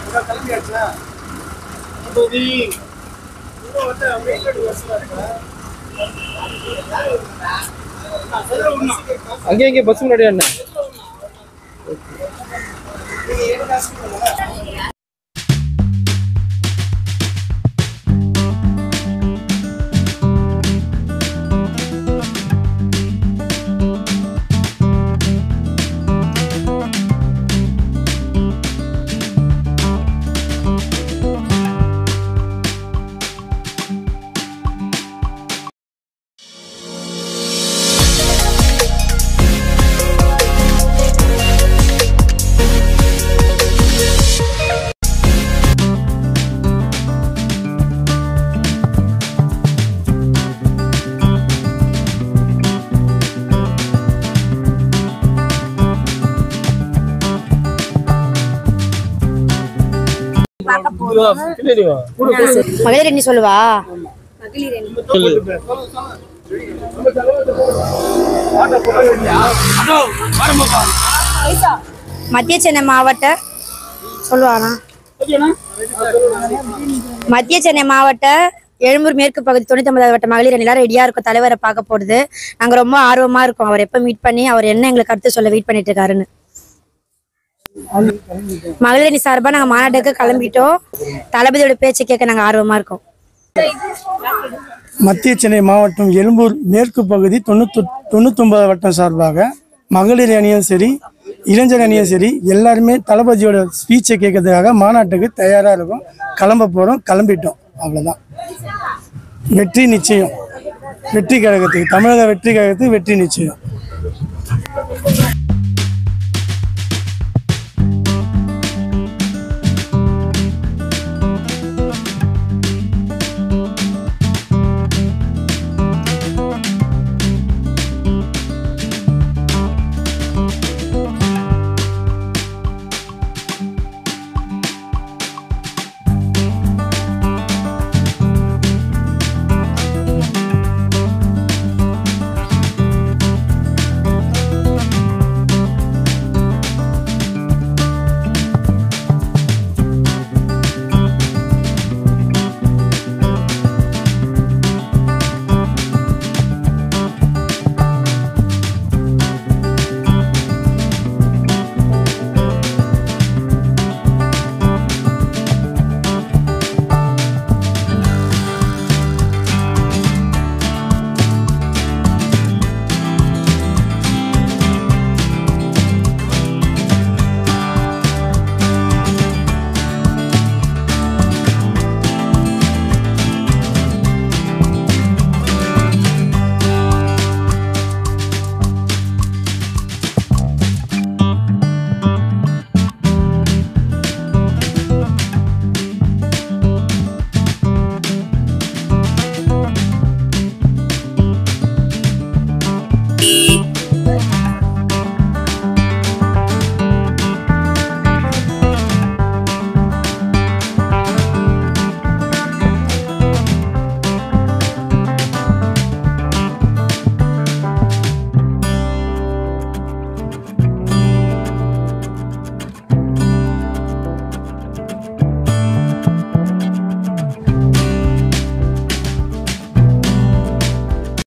அங்கே இங்கே பஸ் முன்னாடி என்ன பின்னாடி வா மகளிர் என்ன சொல்லுவா மத்திய சென்னை மாவட்ட சொல்லுவானா மத்திய சென்னை மாவட்ட எழும்பூர் மேற்கு பகுதி தொண்ணூத்தி ஒன்பதாவது வட்ட மகளிர் அணி எல்லாரும் ரெடியா இருக்கும் தலைவரை பார்க்க போறது நாங்க ரொம்ப ஆர்வமா இருக்கோம் அவர் எப்ப மீட் பண்ணி அவர் என்ன எங்களுக்கு கருத்து சொல்ல வெயிட் பண்ணிட்டு இருக்காருன்னு மகளிர் அணி சார்பா நாங்க மாநாட்டுக்கு கிளம்பிட்டோம் தளபதியோட பேச்சை கேட்க நாங்க ஆர்வமா இருக்கோம் மத்திய சென்னை மாவட்டம் எழும்பூர் மேற்கு பகுதி தொண்ணூத்தி தொண்ணூத்தொன்பது வட்டம் சார்பாக மகளிர் அணியும் சரி இளைஞர் அணியும் சரி எல்லாருமே தளபதியோட ஸ்பீச்சை கேட்கறதுக்காக மாநாட்டுக்கு தயாராக இருக்கும் கிளம்ப போகிறோம் கிளம்பிட்டோம் அவ்வளோதான் வெற்றி நிச்சயம் வெற்றி கழகத்துக்கு தமிழக வெற்றி கழகத்துக்கு வெற்றி நிச்சயம்